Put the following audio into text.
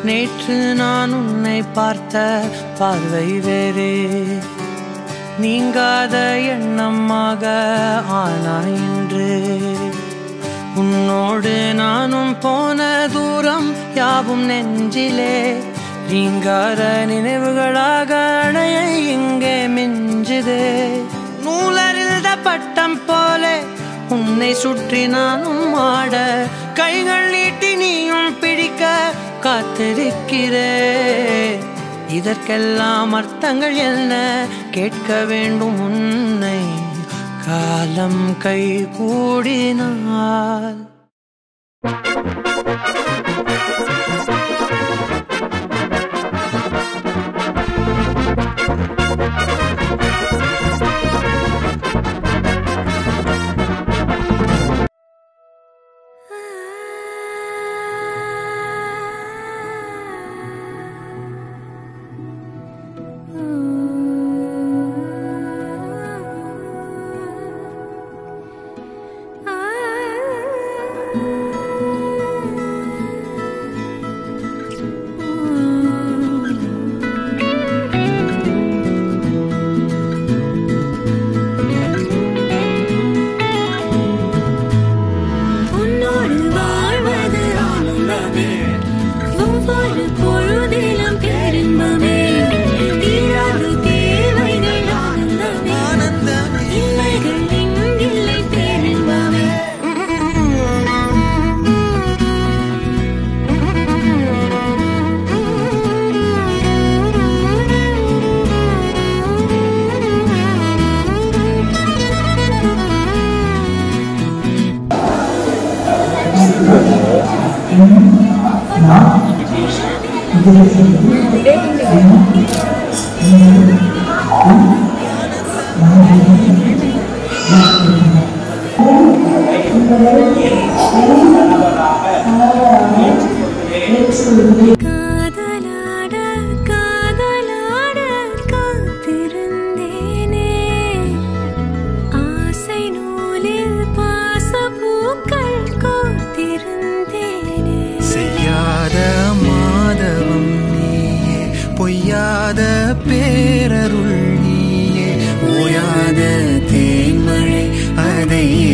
நேற்று நான் உன்னை பார்த்த பார்வை வேறே நீங்காத எண்ணமாக ஆனாய் இன்று உன்னோடு நானும் போன தூரம் யாவும் நெஞ்சிலே நீங்காத நினைவுகளாக அணைய இங்கே மிஞ்சுதே நூலறிந்த பட்டம் போல உன்னை சுற்றி நானும் ஆட கைகள் நீட்டி நீயும் பிடிக்க காத்திருக்கிறே இதற்கெல்லாம் அர்த்தங்கள் என்ன கேட்க வேண்டும் உன்னை காலம் கை கூடினால் உன்னோடு வாழ்வது ஆனந்தமே ஒவ்வொரு பொழுதிலும் பேரின்பமே தீராத தேவைகள் ஆனந்தமே இல்லைகள் இங்கில்லை பேரின்பமே காதலாட காதலாட காத்திருந்தேனே ஆசை நூலில் பாசப்பூக்கள் கோர்த்திருந்தேனே செய்யாத மாதவம் நீயே பொய்யாத பேரருள் நீயே ஓயாத தேன்மழை அதை